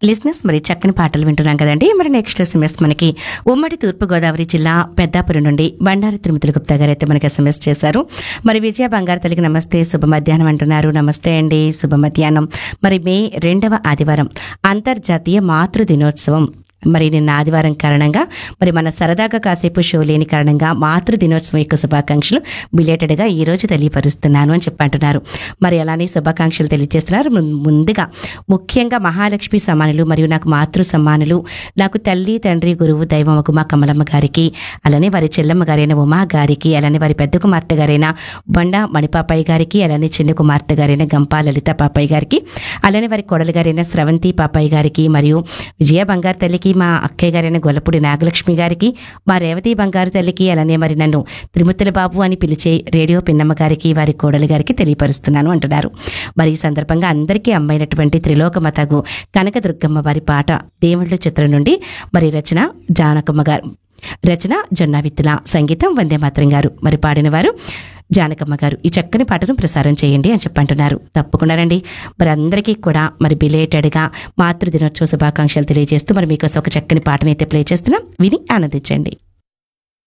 లిజినెస్ మరి చక్కని పాటలు వింటున్నాం కదండి మరి నెక్స్ట్ ఎస్ఎంఎస్ మనకి ఉమ్మడి తూర్పుగోదావరి జిల్లా పెద్దాపురం నుండి బండారు తిరుమతుల గుప్తా గారు అయితే మనకి ఎస్ఎంఎస్ చేశారు మరి విజయ బంగారు తల్లికి నమస్తే శుభ మధ్యాహ్నం అంటున్నారు నమస్తే అండి శుభ మధ్యాహ్నం మరి మే రెండవ ఆదివారం అంతర్జాతీయ మాతృ దినోత్సవం మరి నిన్న ఆదివారం కారణంగా మరి మన సరదాగా కాసేపు షో లేని కారణంగా మాతృ దినోత్సవం యొక్క శుభాకాంక్షలు బిలేటెడ్గా ఈ రోజు తెలియపరుస్తున్నాను అని చెప్పంటున్నారు మరి అలానే శుభాకాంక్షలు తెలియజేస్తున్నారు ము- ముందుగా ముఖ్యంగా మహాలక్ష్మి సమానులు మరియు నాకు మాతృ సమ్మానులు నాకు తల్లి తండ్రి గురువు దైవం మా కమలమ్మ గారికి అలానే వారి చెల్లమ్మ గారైన ఉమా గారికి అలానే వారి పెద్ద కుమార్తె గారైన బండా మణిపాపయ్య గారికి అలానే చిన్న కుమార్తె గారైన గంపా లలిత పాపయ్య గారికి అలానే వారి కొడలు గారైన స్రవంతి పాపయ్య గారికి మరియు విజయ బంగారు తల్లికి మా అక్కయ్య గారైన గొల్లపూడి నాగలక్ష్మి గారికి మా రేవతి బంగారు తల్లికి అలానే మరి నన్ను త్రిముత్తుల బాబు అని పిలిచే రేడియో పిన్నమ్మ గారికి వారి కోడలి గారికి తెలియపరుస్తున్నాను అంటున్నారు మరి ఈ సందర్భంగా అందరికీ అమ్మైనటువంటి త్రిలోకమతగు కనకదుర్గమ్మ వారి పాట దేవుళ్ళు చిత్రం నుండి మరి రచన జానకమ్మ గారు రచన జొన్న విత్తుల సంగీతం వందే మాత్రం గారు మరి పాడిన వారు జానకమ్మ గారు ఈ చక్కని పాటను ప్రసారం చేయండి అని చెప్పంటున్నారు తప్పకుండా రండి మరి అందరికీ కూడా మరి బిలేటెడ్గా మాతృ దినోత్సవ శుభాకాంక్షలు తెలియజేస్తూ మరి మీకోసం ఒక చక్కని పాటనైతే ప్లే చేస్తున్నాం విని ఆనందించండి